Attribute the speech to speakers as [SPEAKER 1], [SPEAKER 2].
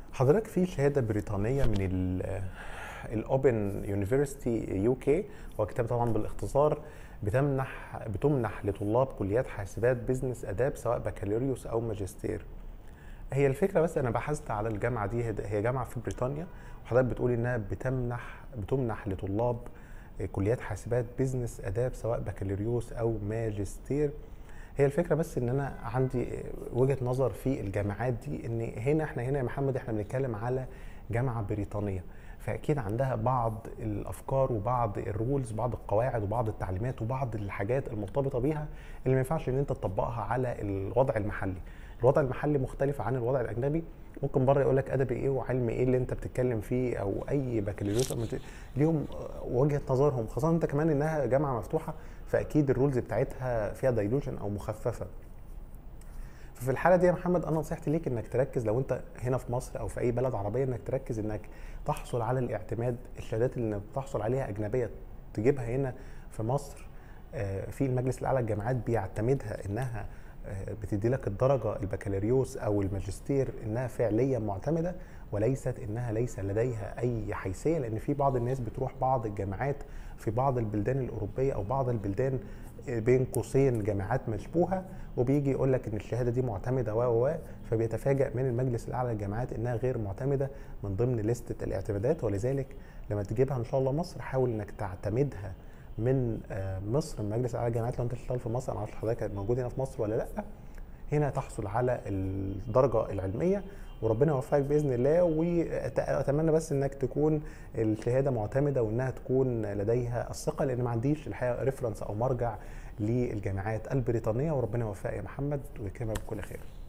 [SPEAKER 1] حضرتك في شهاده بريطانيه من الاوبن يونيفرستي يو كي هو كتاب طبعا بالاختصار بتمنح بتمنح لطلاب كليات حاسبات بزنس اداب سواء بكالوريوس او ماجستير هي الفكره بس انا بحثت على الجامعه دي هي جامعه في بريطانيا وحضرتك بتقول انها بتمنح بتمنح لطلاب كليات حاسبات بزنس اداب سواء بكالوريوس او ماجستير هي الفكره بس ان انا عندي وجهه نظر في الجامعات دي ان هنا احنا هنا يا محمد احنا بنتكلم على جامعه بريطانيه فاكيد عندها بعض الافكار وبعض الرولز بعض القواعد وبعض التعليمات وبعض الحاجات المرتبطه بيها اللي ما ينفعش ان انت تطبقها على الوضع المحلي الوضع المحلي مختلف عن الوضع الاجنبي ممكن بره يقول لك ادبي ايه وعلم ايه اللي انت بتتكلم فيه او اي بكالوريوس ليهم وجهه نظرهم خاصه انت كمان انها جامعه مفتوحه فاكيد الرولز بتاعتها فيها دايلوجن او مخففه ففي الحاله دي يا محمد انا نصيحتي ليك انك تركز لو انت هنا في مصر او في اي بلد عربيه انك تركز انك تحصل على الاعتماد الشهادات اللي بتحصل عليها اجنبيه تجيبها هنا في مصر في المجلس الاعلى للجامعات بيعتمدها انها بتدي لك الدرجه البكالوريوس او الماجستير انها فعليا معتمده وليست انها ليس لديها اي حيثيه لان في بعض الناس بتروح بعض الجامعات في بعض البلدان الاوروبيه او بعض البلدان بين قوسين جامعات مشبوهه وبيجي يقول لك ان الشهاده دي معتمده و و فبيتفاجئ من المجلس الاعلى للجامعات انها غير معتمده من ضمن لسته الاعتمادات ولذلك لما تجيبها ان شاء الله مصر حاول انك تعتمدها من مصر من مجلس اعلى الجامعات لو انت بتشتغل في مصر انا معرفش حضرتك موجود هنا في مصر ولا لا هنا تحصل على الدرجه العلميه وربنا يوفقك باذن الله واتمنى بس انك تكون الشهاده معتمده وانها تكون لديها الثقه لان ما عنديش الحقيقه ريفرنس او مرجع للجامعات البريطانيه وربنا يوفقك يا محمد ويكرمك بكل خير